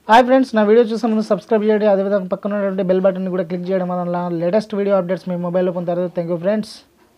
hi friends నా video చూసే ముందు సబ్స్క్రైబ్ చేయండి అదేవిధంగా పక్కన ఉన్నటువంటి బెల్ బటన్ కూడా క్లిక్ చేయడం వల్ల లేటెస్ట్ వీడియో అప్డేట్స్ మీ మొబైల్లో పొందుతారు థ్యాంక్ యూ ఫ్రెండ్స్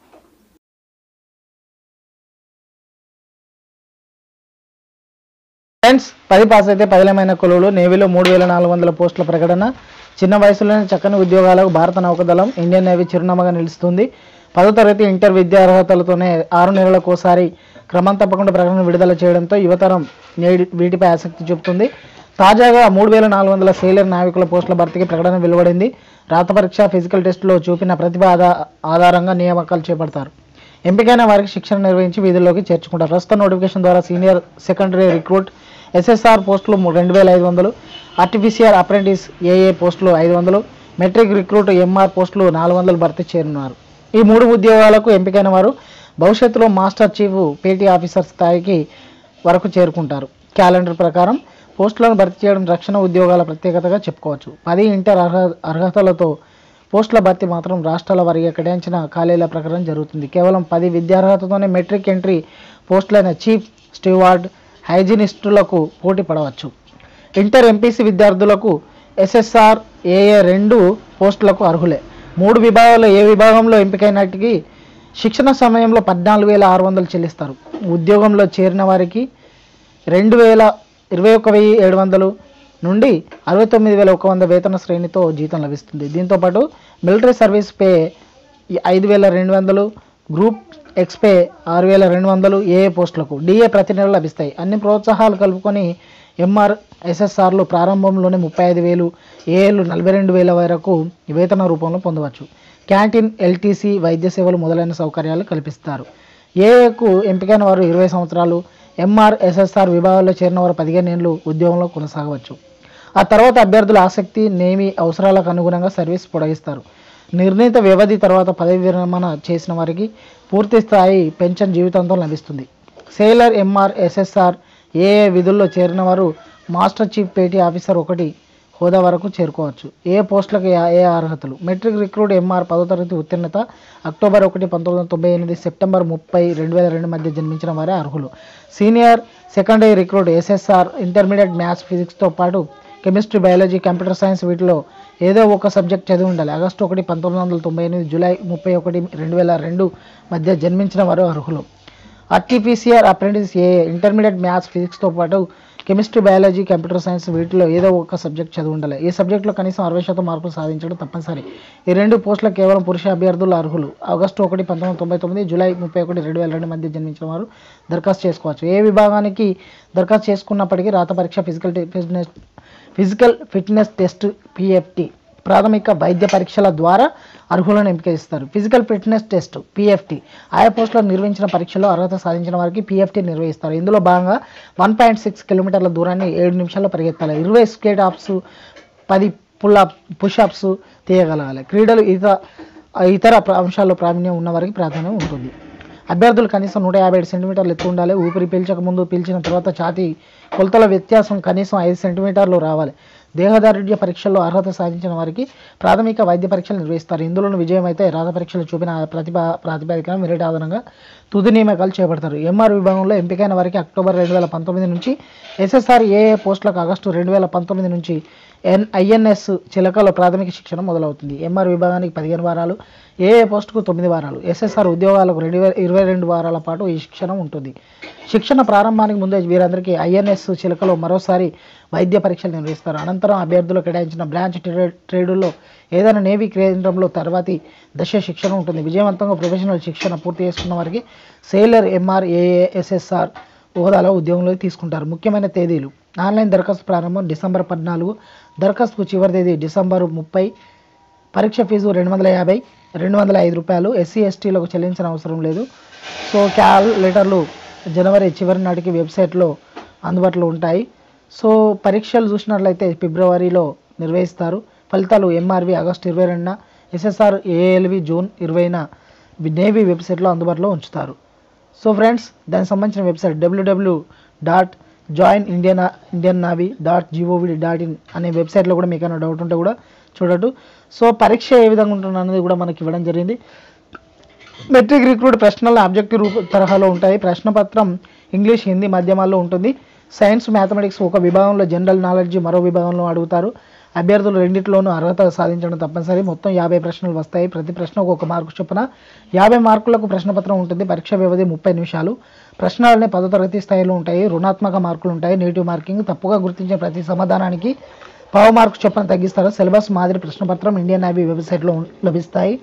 ఫ్రెండ్స్ పది పాస్ అయితే పదిలమైన కొలువులు నేవీలో మూడు వేల నాలుగు వందల పోస్టుల ప్రకటన చిన్న వయసులోనే చక్కని ఉద్యోగాలకు భారత నౌకాదళం ఇండియన్ నేవీ చిరునామాగా నిలుస్తుంది పదో తరగతి ఇంటర్ విద్యా అర్హతలతోనే ఆరు నెలలకు ఒకసారి క్రమం తప్పకుండా ప్రకటన విడుదల చేయడంతో యువతరం నేడి వీటిపై ఆసక్తి చూపుతుంది తాజాగా మూడు వేల నాలుగు వందల సేలర్ నావికుల పోస్టుల భర్తీకి ప్రకటన వెలువడింది రాత పరీక్ష ఫిజికల్ టెస్టులో చూపిన ప్రతిభ ఆధా ఆధారంగా నియామకాలు చేపడతారు ఎంపికైన వారికి శిక్షణ నిర్వహించి విధుల్లోకి చేర్చుకుంటారు ప్రస్తుత నోటిఫికేషన్ ద్వారా సీనియర్ సెకండరీ రిక్రూట్ ఎస్ఎస్ఆర్ పోస్టులు ము- రెండు వేల ఐదు వందలు ఆర్టిఫిషియల్ అప్రెంటిస్ ఏఏ పోస్టులు ఐదు వందలు మెట్రిక్ రిక్రూట్ ఎంఆర్ పోస్టులు నాలుగు వందలు భర్తీ చేరున్నారు ఈ మూడు ఉద్యోగాలకు ఎంపికైన వారు భవిష్యత్తులో మాస్టర్ చీఫ్ పేటీ ఆఫీసర్ స్థాయికి వరకు చేరుకుంటారు క్యాలెండర్ ప్రకారం పోస్టులను భర్తీ చేయడం రక్షణ ఉద్యోగాల ప్రత్యేకతగా చెప్పుకోవచ్చు పది ఇంటర్ అర్హ అర్హతలతో పోస్టుల భర్తీ మాత్రం రాష్ట్రాల వారీగా కేటాయించిన ఖాళీల ప్రకారం జరుగుతుంది కేవలం పది విద్యార్హతతోనే మెట్రిక్ ఎంట్రీ పోస్టులైన చీఫ్ స్టీవార్డ్ హైజీనిస్టులకు పోటీ పడవచ్చు ఇంటర్ ఎంపీసీ విద్యార్థులకు ఎస్ఎస్ఆర్ ఏఏ రెండు పోస్టులకు అర్హులే మూడు విభాగాల్లో ఏ విభాగంలో ఎంపికైనటికి శిక్షణ సమయంలో పద్నాలుగు వేల ఆరు వందలు చెల్లిస్తారు ఉద్యోగంలో చేరిన వారికి రెండు వేల ఇరవై ఒక వెయ్యి ఏడు వందలు నుండి అరవై తొమ్మిది వేల ఒక వంద వేతన శ్రేణితో జీతం లభిస్తుంది దీంతోపాటు మిలిటరీ సర్వీస్ పే ఈ ఐదు వేల రెండు వందలు గ్రూప్ ఎక్స్పే ఆరు వేల రెండు వందలు ఏఏ పోస్టులకు డిఏ ప్రతి నెల లభిస్తాయి అన్ని ప్రోత్సాహాలు కలుపుకొని ఎంఆర్ ఎస్ఎస్ఆర్లు ప్రారంభంలోనే ముప్పై ఐదు వేలు ఏఏలు నలభై రెండు వేల వరకు వేతన రూపంలో పొందవచ్చు క్యాంటీన్ ఎల్టీసీ వైద్య సేవలు మొదలైన సౌకర్యాలు కల్పిస్తారు ఏఏకు ఎంపికైన వారు ఇరవై సంవత్సరాలు ఎంఆర్ ఎస్ఎస్ఆర్ విభాగాల్లో చేరిన వారు పదిహేను ఏళ్ళు ఉద్యోగంలో కొనసాగవచ్చు ఆ తర్వాత అభ్యర్థుల ఆసక్తి నేమి అవసరాలకు అనుగుణంగా సర్వీస్ పొడిగిస్తారు నిర్ణీత వ్యవధి తర్వాత పదవి విరమణ చేసిన వారికి పూర్తి స్థాయి పెన్షన్ జీవితాంతం లభిస్తుంది సేలర్ ఎంఆర్ ఎస్ఎస్ఆర్ ఏ విధుల్లో చేరిన వారు మాస్టర్ చీఫ్ పేటీ ఆఫీసర్ ఒకటి హోదా వరకు చేరుకోవచ్చు ఏ పోస్టులకు ఏ- ఏ అర్హతలు మెట్రిక్ రిక్రూట్ ఎంఆర్ పదో తరగతి ఉత్తీర్ణత అక్టోబర్ ఒకటి పంతొమ్మిది వందల తొంభై ఎనిమిది సెప్టెంబర్ ముప్పై రెండు వేల రెండు మధ్య జన్మించిన వారే అర్హులు senior secondary recruit SSR intermediate maths ఫిజిక్స్తో పాటు కెమిస్ట్రీ బయాలజీ కంప్యూటర్ సైన్స్ వీటిలో ఏదో ఒక సబ్జెక్ట్ చదివి ఉండాలి ఆగస్టు ఒకటి పంతొమ్మిది వందల తొంభై ఎనిమిది జూలై ముప్పై ఒకటి రెండు వేల రెండు మధ్య జన్మించిన వారు అర్హులు RTPCR apprentice A intermediate maths ఫిజిక్స్తో పాటు కెమిస్ట్రీ బయాలజీ కంప్యూటర్ సైన్స్ వీటిలో ఏదో ఒక సబ్జెక్ట్ చదివి ఉండాలి ఈ సబ్జెక్టులో కనీసం అరవై శాతం మార్కులు సాధించడం తప్పనిసరి ఈ రెండు పోస్టులకు కేవలం పురుష అభ్యర్థులు అర్హులు ఆగస్టు ఒకటి పంతొమ్మిది వందల తొంభై తొమ్మిది జూలై ముప్పై ఒకటి రెండు వేల రెండు మధ్య జన్మించిన వారు దరఖాస్తు చేసుకోవచ్చు ఏ విభాగానికి దరఖాస్తు చేసుకున్నప్పటికీ రాత పరీక్ష physical fitness physical fitness test PFT ప్రాథమిక వైద్య పరీక్షల ద్వారా అర్హులను ఎంపిక చేస్తారు ఫిజికల్ ఫిట్నెస్ టెస్ట్ పిఎఫ్టి ఆయా పోస్టులను నిర్వహించిన పరీక్షలో అర్హత సాధించిన వారికి పిఎఫ్టి నిర్వహిస్తారు ఇందులో భాగంగా వన్ పాయింట్ సిక్స్ కిలోమీటర్ల దూరాన్ని ఏడు నిమిషాల్లో పరిగెత్తాలి ఇరవై స్కేట్ ఆప్స్ పది పుల్ అప్ పుషప్స్ తీయగలగాలి క్రీడలు ఇతర ఇతర ప్ర- అంశాల్లో ప్రావీణ్యం ఉన్న వారికి ప్రాధాన్యం ఉంటుంది అభ్యర్థులు కనీసం నూట యాభై ఏడు సెంటీమీటర్లు ఎత్తు ఉండాలి ఊపిరి పీల్చక ముందు పీల్చిన తర్వాత ఛాతీ కొలతల వ్యత్యాసం కనీసం ఐదు సెంటీమీటర్లు రావాలి దేహదారుఢ్య పరీక్షల్లో అర్హత సాధించిన వారికి ప్రాథమిక వైద్య పరీక్షలు నిర్వహిస్తారు ఇందులోని విజయం అయితే రాత పరీక్షలు చూపిన ప్రతిభ ప్రాతిపదికన మెరిట్ ఆధారంగా తుది నియామకాలు చేపడతారు ఎంఆర్ విభాగంలో ఎంపికైన వారికి అక్టోబర్ రెండు వేల పంతొమ్మిది నుంచి ఎస్ఎస్ఆర్ ఏఏ పోస్టులకు ఆగస్టు రెండు వేల పంతొమ్మిది నుంచి ఎన్ ఐఎన్ఎస్ చిలకలో ప్రాథమిక శిక్షణ మొదలవుతుంది ఎంఆర్ విభాగానికి పదిహేను వారాలు ఏఏ పోస్టుకు తొమ్మిది వారాలు ఎస్ఎస్ఆర్ ఉద్యోగాలకు రెండు వేల ఇరవై రెండు వారాల పాటు ఈ శిక్షణ ఉంటుంది శిక్షణ ప్రారంభానికి ముందే వీరందరికీ ఐఎన్ఎస్ చిలకలో మరోసారి వైద్య పరీక్షలు నిర్వహిస్తారు అనంతరం అభ్యర్థులు కేటాయించిన బ్రాంచ్ ట్రే- ట్రేడుల్లో ఏదైనా నేవీ కేంద్రంలో తర్వాతి దశ శిక్షణ ఉంటుంది విజయవంతంగా ప్రొఫెషనల్ శిక్షణ పూర్తి చేసుకున్న వారికి సేలర్ ఎంఆర్ ఏఏఎస్ఎస్ఆర్ హోదాలో ఉద్యోగంలోకి తీసుకుంటారు ముఖ్యమైన తేదీలు ఆన్లైన్ దరఖాస్తు ప్రారంభం డిసెంబర్ పద్నాలుగు దరఖాస్తుకు చివరి తేదీ డిసెంబర్ ముప్పై పరీక్ష ఫీజు రెండు వందల యాభై రెండు వందల ఐదు రూపాయలు ఎస్సీ ఎస్టీలకు చెల్లించిన అవసరం లేదు సో క్యాల్కులేటర్లు జనవరి చివరి నాటికి వెబ్సైట్లో అందుబాటులో ఉంటాయి సో పరీక్షలు చూసినట్లయితే ఫిబ్రవరిలో నిర్వహిస్తారు ఫలితాలు ఎంఆర్వి ఆగస్టు ఇరవై రెండున ఎస్ఎస్ఆర్ ఏఎల్వి జూన్ ఇరవైన నేవీ వెబ్సైట్లో అందుబాటులో ఉంచుతారు సో ఫ్రెండ్స్ దానికి సంబంధించిన website WW dot join Indian Indian navy dot GOV dot in అనే వెబ్సైట్లో కూడా మీకు ఏమైనా డౌట్ ఉంటే కూడా చూడట్టు సో పరీక్ష ఏ విధంగా ఉంటుంది అనేది కూడా మనకి ఇవ్వడం జరిగింది మెట్రిక్ రిక్రూట్ ప్రశ్నలు ఆబ్జెక్టివ్ రూప తరహాలో ఉంటాయి ప్రశ్నపత్రం ఇంగ్లీష్ హిందీ మాధ్యమాల్లో ఉంటుంది సైన్స్ మ్యాథమెటిక్స్ ఒక విభాగంలో జనరల్ నాలెడ్జ్ మరో విభాగంలో అడుగుతారు అభ్యర్థులు రెండింటిలోనూ అర్హత సాధించడం తప్పనిసరి మొత్తం యాభై ప్రశ్నలు వస్తాయి ప్రతి ప్రశ్నకు ఒక మార్కు చొప్పున యాభై మార్కులకు ప్రశ్నపత్రం ఉంటుంది పరీక్ష వ్యవధి ముప్పై నిమిషాలు ప్రశ్నలన్నీ పదో తరగతి స్థాయిలో ఉంటాయి రుణాత్మక మార్కులు ఉంటాయి నెగిటివ్ మార్కింగ్ తప్పుగా గుర్తించిన ప్రతి సమాధానానికి పావు మార్కు చొప్పున తగ్గిస్తారు సిలబస్ మాదిరి ప్రశ్నపత్రం ఇండియన్ నేవీ వెబ్సైట్లో ఉం- లభిస్తాయి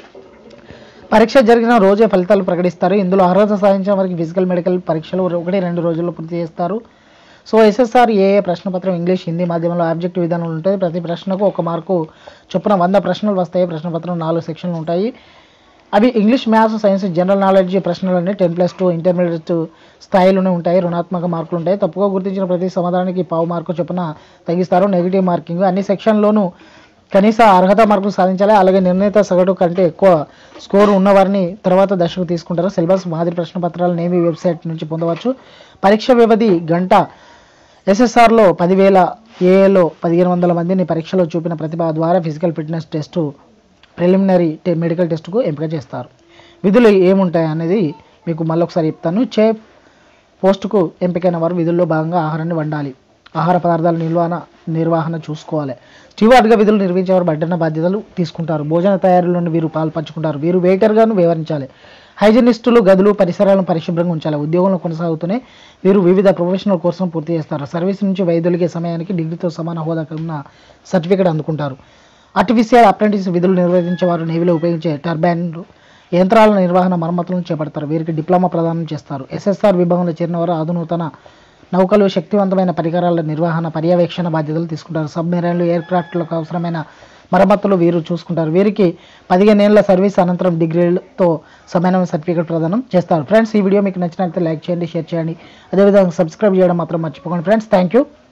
పరీక్ష జరిగిన రోజే ఫలితాలు ప్రకటిస్తారు ఇందులో అర్హత సాధించిన వారికి ఫిజికల్ మెడికల్ పరీక్షలు ఒకటి రెండు రోజుల్లో పూర్తి చేస్తారు సో ఎస్ఎస్ఆర్ ఏ ప్రశ్నపత్రం ఇంగ్లీష్ హిందీ మాధ్యమంలో ఆబ్జెక్టివ్ విధానంలో ఉంటుంది ప్రతి ప్రశ్నకు ఒక మార్కు చొప్పున వంద ప్రశ్నలు వస్తాయి ప్రశ్నపత్రం నాలుగు సెక్షన్లు ఉంటాయి అవి English maths science general knowledge ప్రశ్నలన్నీ టెన్ ప్లస్ టూ ఇంటర్మీడియట్ స్థాయిలోనే ఉంటాయి రుణాత్మక మార్కులు ఉంటాయి తప్పుగా గుర్తించిన ప్రతి సమాధానానికి పావు మార్కు చొప్పున తగ్గిస్తారు నెగిటివ్ మార్కింగ్ అన్ని సెక్షన్లోనూ కనీస అర్హత మార్కులు సాధించాలి అలాగే నిర్ణీత సగటు కంటే ఎక్కువ స్కోర్ ఉన్నవారిని తర్వాత దశకు తీసుకుంటారు సిలబస్ మాదిరి ప్రశ్న పత్రాలు నేవీ వెబ్సైట్ నుంచి పొందవచ్చు పరీక్ష వ్యవధి గంట ఎస్ఎస్ఆర్లో పదివేల ఏఏలో పదిహేను వందల మందిని పరీక్షలో చూపిన ప్రతిభ ద్వారా ఫిజికల్ ఫిట్నెస్ టెస్టు ప్రిలిమినరీ టె మెడికల్ టెస్టుకు ఎంపిక చేస్తారు విధులు ఏముంటాయి అనేది మీకు మళ్ళొకసారి చెప్తాను చేఫ్ పోస్టుకు ఎంపికైన వారు విధుల్లో భాగంగా ఆహారాన్ని వండాలి ఆహార పదార్థాల నిర్వహణ నిర్వహణ చూసుకోవాలి స్టీవార్డ్గా విధులు నిర్వహించేవారు బడ్డన బాధ్యతలు తీసుకుంటారు భోజన తయారీలోని వీరు పాల్పంచుకుంటారు వీరు వెయిటర్గాను వివరించాలి హైజీనిస్టులు గదులు పరిసరాలను పరిశుభ్రంగా ఉంచాలి ఉద్యోగంలో కొనసాగుతూనే వీరు వివిధ ప్రొఫెషనల్ కోర్సులను పూర్తి చేస్తారు సర్వీస్ నుంచి వైదొలిగే సమయానికి డిగ్రీతో సమాన హోదా ఉన్న సర్టిఫికేట్ అందుకుంటారు ఆర్టిఫిషియల్ అప్రెంటిస్ విధులు నిర్వహించేవారు నేవీలో ఉపయోగించే టర్బైన్లు యంత్రాల నిర్వహణ మరమ్మతులను చేపడతారు వీరికి డిప్లొమా ప్రదానం చేస్తారు ఎస్ఎస్ఆర్ విభాగంలో చేరిన వారు అధునూతన నౌకలు శక్తివంతమైన పరికరాల నిర్వహణ పర్యవేక్షణ బాధ్యతలు తీసుకుంటారు సబ్మెరైన్లు ఎయిర్ క్రాఫ్ట్లకు అవసరమైన మరమ్మతులు వీరు చూసుకుంటారు వీరికి పదిహేను ఏళ్ల సర్వీస్ అనంతరం డిగ్రీలతో సమానమైన సర్టిఫికేట్ ప్రదానం చేస్తారు ఫ్రెండ్స్ ఈ వీడియో మీకు నచ్చినట్లయితే లైక్ చేయండి షేర్ చేయండి అదేవిధంగా సబ్స్క్రైబ్ చేయడం మాత్రం మర్చిపోకండి ఫ్రెండ్స్ థ్యాంక్ యూ